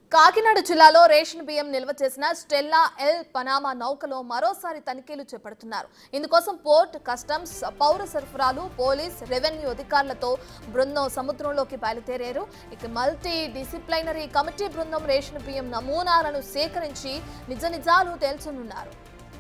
కాకినాడ జిల్లాలో రేషన్ బియ్యం నిల్వ చేసిన స్టెల్లా ఎల్ పనామా నౌకలో మరోసారి తనిఖీలు చేపడుతున్నారు ఇందుకోసం పోర్ట్ కస్టమ్స్ పౌర సరఫరాలు పోలీస్ రెవెన్యూ అధికారులతో బృందం సముద్రంలోకి బయలుదేరారు ఇక మల్టీ డిసిప్లైనరీ కమిటీ బృందం రేషన్ బియ్యం నమూనాలను సేకరించి నిజ నిజాలు తేల్చనున్నారు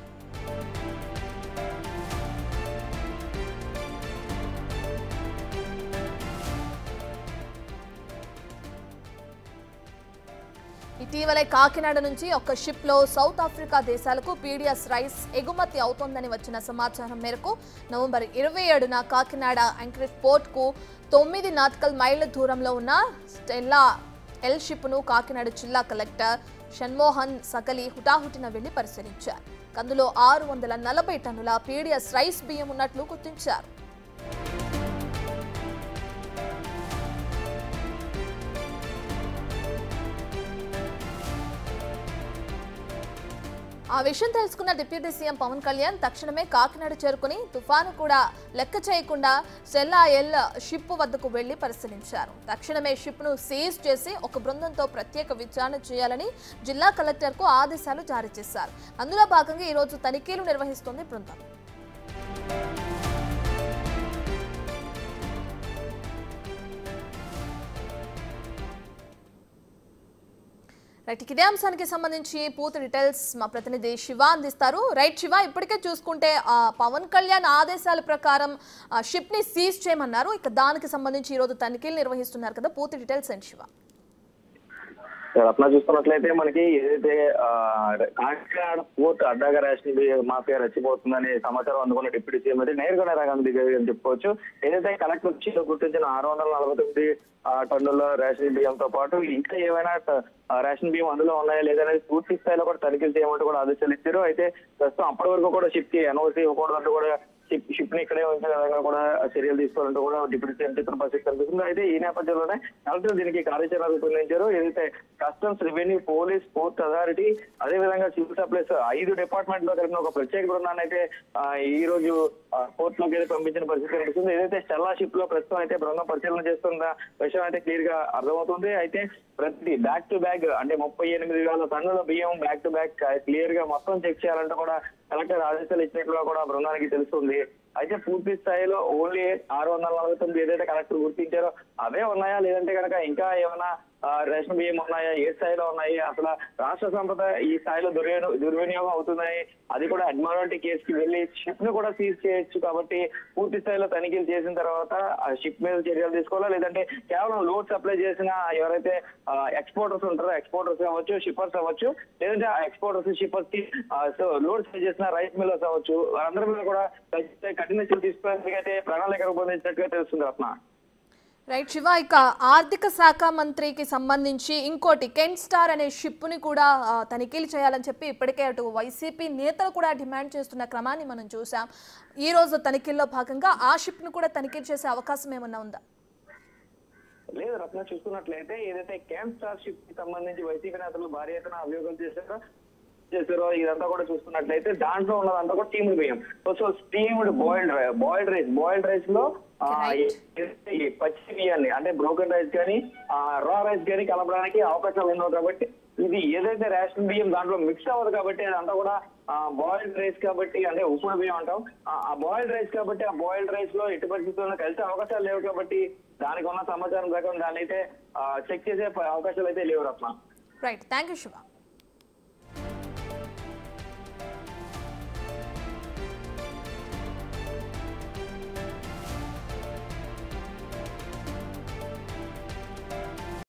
ఇటీవలే కాకినాడ నుంచి ఒక షిప్ లో సౌత్ ఆఫ్రికా దేశాలకు పీడిఎస్ రైస్ ఎగుమతి అవుతోందని వచ్చిన సమాచారం మేరకు నవంబర్ ఇరవై ఏడున కాకినాడ యాంకరేజ్ పోర్ట్ కు తొమ్మిది నాటికల్ మైళ్ళ దూరంలో ఉన్న స్టెల్లా ఎల్ షిప్ ను కాకినాడ జిల్లా కలెక్టర్ షణ్మోహన్ సకలి హుటాహుటిన వెళ్లి పరిశీలించారు అందులో ఆరు వందల నలభై టన్నుల పీడిఎస్ రైస్ బియ్యం ఉన్నట్లు గుర్తించారు ఆ విషయం తెలుసుకున్న డిప్యూటీ సీఎం పవన్ కళ్యాణ్ తక్షణమే కాకినాడ చేరుకుని తుఫాను కూడా లెక్క చేయకుండా సెల్లా ఎల్ షిప్ వద్దకు వెళ్లి పరిశీలించారు తక్షణమే షిప్ ను సీజ్ చేసి ఒక బృందంతో ప్రత్యేక విచారణ చేయాలని జిల్లా కలెక్టర్కు ఆదేశాలు జారీ చేశారు అందులో భాగంగా ఈ రోజు తనిఖీలు నిర్వహిస్తోంది బృందం రైట్ ఇక ఇదే అంశానికి సంబంధించి పూర్తి డీటెయిల్స్ మా ప్రతినిధి శివ అందిస్తారు రైట్ శివ ఇప్పటికే చూసుకుంటే ఆ, పవన్ కళ్యాణ్ ఆదేశాల ప్రకారం షిప్ ని సీజ్ చేయమన్నారు ఇక దానికి సంబంధించి ఈ రోజు తనిఖీలు నిర్వహిస్తున్నారు కదా పూర్తి డీటెయిల్స్ అండ్ శివ రత్న చూస్తున్నట్లయితే మనకి ఏదైతే ఆ, కాకినాడ పోర్ట్ అడ్డాగా రేషన్ బియ్యం మాఫియా రెచ్చిపోతుందని సమాచారం అందుకున్న డిప్యూటీ సీఎం అయితే నేరుగా రంగం దిగారు అని చెప్పుకోవచ్చు ఏదైతే కలెక్టర్ వచ్చి గుర్తించిన ఆరు వందల నలభై తొమ్మిది ఆ, టన్నుల రేషన్ బియ్యంతో పాటు ఇంకా ఏమైనా ట- ఆ, రేషన్ బియ్యం అందులో ఉన్నాయా లేదనేది పూర్తి స్థాయిలో కూడా తనిఖీలు చేయమంటూ కూడా ఆదేశాలు ఇచ్చారు అయితే ప్రస్తుతం అప్పటి వరకు కూడా షిప్ కి ఎన్ఓసీ ఇవ్వకూడదంటూ కూడా షిప్ షిప్ ని ఇక్కడే ఉంచే విధంగా కూడా చర్యలు తీసుకోవాలంటూ కూడా డిప్యూటీ సీఎం చిత్ర పరిస్థితి కనిపిస్తుంది అయితే ఈ నేపథ్యంలోనే కలెక్టర్ దీనికి కార్యాచరణ రూపొందించారు ఏదైతే customs revenue police port authority అదే విధంగా సివిల్ సప్లైస్ ఐదు డిపార్ట్మెంట్ లో కలిపిన ఒక ప్రత్యేక బృందాన్ని అయితే ఆ, ఈ రోజు పోర్ట్ లోకి అయితే పంపించిన పరిస్థితి కనిపిస్తుంది ఏదైతే స్టెల్లా షిప్ లో ప్రస్తుతం అయితే బృందం పరిశీలన చేస్తున్న విషయం అయితే క్లియర్ గా అర్థమవుతుంది అయితే ప్రతి బ్యాక్ టు బ్యాగ్ అంటే ముప్పై ఎనిమిది వేల టన్నుల బియ్యం బ్యాక్ టు బ్యాక్ క్లియర్ గా మొత్తం చెక్ చేయాలంటే కూడా కలెక్టర్ ఆదేశాలు ఇచ్చినట్లుగా కూడా బృందానికి తెలుస్తుంది అయితే పూర్తి స్థాయిలో ఓన్లీ ఆరు వందల నలభై తొమ్మిది ఏదైతే కలెక్టర్ గుర్తించారో అవే ఉన్నాయా లేదంటే కనుక ఇంకా ఏమైనా ఆ, రేషన్ బియ్యం ఉన్నాయా ఏ స్థాయిలో ఉన్నాయి అసలు రాష్ట్ర సంపద ఈ స్థాయిలో దుర్వినియోగం దుర్వినియోగం అవుతున్నాయి అది కూడా అడ్మారాలిటీ కేసుకి వెళ్ళి షిప్ ను కూడా సీజ్ చేయొచ్చు కాబట్టి పూర్తి స్థాయిలో తనిఖీలు చేసిన తర్వాత ఆ షిప్ మీద చర్యలు తీసుకోవాలా లేదంటే కేవలం లోడ్ సప్లై చేసిన ఎవరైతే ఎక్స్పోర్టర్స్ ఉంటారో ఎక్స్పోర్టర్స్ అవ్వచ్చు షిప్పర్స్ అవ్వచ్చు లేదంటే ఆ ఎక్స్పోర్టర్స్ షిప్పర్స్ కి సో లోడ్ సప్లై చేసిన రైస్ మిల్లర్స్ అవ్వచ్చు వారందరి మీద కూడా ఖచ్చితంగా కఠిన చర్యలు తీసుకోవడానికి అయితే ప్రణాళిక రూపొందించినట్టుగా తెలుస్తుంది రత్న రైట్ శివ ఇక ఆర్థిక శాఖ మంత్రికి సంబంధించి ఇంకోటి కెన్ స్టార్ అనే షిప్ ని కూడా ఆ, తనిఖీలు చేయాలని చెప్పి ఇప్పటికే అటు వైసీపీ నేతలు కూడా డిమాండ్ చేస్తున్న క్రమాన్ని మనం చూసాం ఈ రోజు తనిఖీల్లో భాగంగా ఆ షిప్ ను కూడా తనిఖీ చేసే అవకాశం ఏమన్నా ఉందా లేదు రత్న చూసుకున్నట్లయితే ఏదైతే క్యాంప్ స్టార్షిప్ కి సంబంధించి వైసీపీ నేతలు భారీ ఎత్తున అభియోగాలు చేశారో చేశారో ఇదంతా కూడా చూసుకున్నట్లయితే దాంట్లో ఉన్నదంతా కూడా టీమ్డ్ బియ్యం so so steamed boiled boiled rice boiled rice లో ఆ, Right. ఏదైతే ఈ పచ్చి బియ్యాన్ని అంటే బ్రోకెన్ రైస్ కానీ రా రైస్ కానీ కలపడానికి అవకాశాలు ఉండవు కాబట్టి ఇది ఏదైతే రేషన్ బియ్యం దాంట్లో మిక్స్ అవ్వదు కాబట్టి అదంతా కూడా బాయిల్డ్ రైస్ కాబట్టి అంటే ఉప్పుడు బియ్యం అంటాం ఆ- ఆ బాయిల్డ్ రైస్ కాబట్టి ఆ బాయిల్డ్ రైస్ లో ఎట్టి పరిస్థితుల్లో కలిసే అవకాశాలు లేవు కాబట్టి దానికి ఉన్న సమాచారం ప్రకారం దాన్ని అయితే చెక్ చేసే ప- అవకాశాలు అయితే లేవు Ratna right thank you Shiva